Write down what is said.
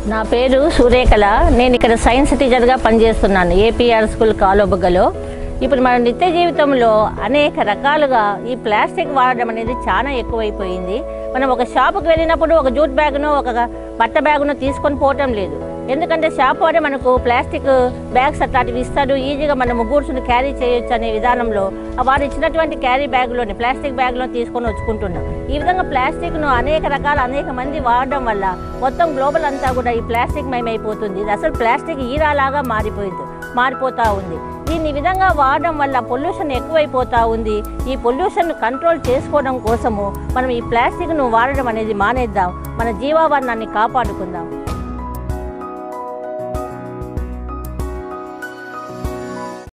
నా పేరు సూర్యకళ నేను ఇక్కడ సైన్స్ టీచర్గా పనిచేస్తున్నాను ఏపీఆర్ స్కూల్ కాలోబుగ్గలో ఇప్పుడు మన నిత్య జీవితంలో అనేక రకాలుగా ఈ ప్లాస్టిక్ వాడడం అనేది చాలా ఎక్కువైపోయింది మనం ఒక షాపుకి వెళ్ళినప్పుడు ఒక జూట్ బ్యాగ్ను ఒక బట్ట బ్యాగ్ను తీసుకొని పోవటం లేదు ఎందుకంటే షాప్ వాడే మనకు ప్లాస్టిక్ బ్యాగ్స్ అట్లాంటివి ఇస్తాడు ఈజీగా మనము గూడ్స్ని క్యారీ చేయొచ్చు అనే విధానంలో ఆ వారు ఇచ్చినటువంటి క్యారీ బ్యాగ్లోని ప్లాస్టిక్ బ్యాగ్లో తీసుకొని వచ్చుకుంటున్నాం ఈ విధంగా ప్లాస్టిక్ను అనేక రకాల అనేక మంది వాడడం వల్ల మొత్తం గ్లోబల్ అంతా కూడా ఈ ప్లాస్టిక్ మయమైపోతుంది ఇది అసలు ప్లాస్టిక్ ఈరాలాగా మారిపోయింది మారిపోతూ ఉంది దీన్ని ఈ విధంగా వాడడం వల్ల పొల్యూషన్ ఎక్కువైపోతూ ఉంది ఈ పొల్యూషన్ కంట్రోల్ చేసుకోవడం కోసము మనం ఈ ప్లాస్టిక్ను వాడడం అనేది మానేద్దాం మన జీవావరణాన్ని కాపాడుకుందాం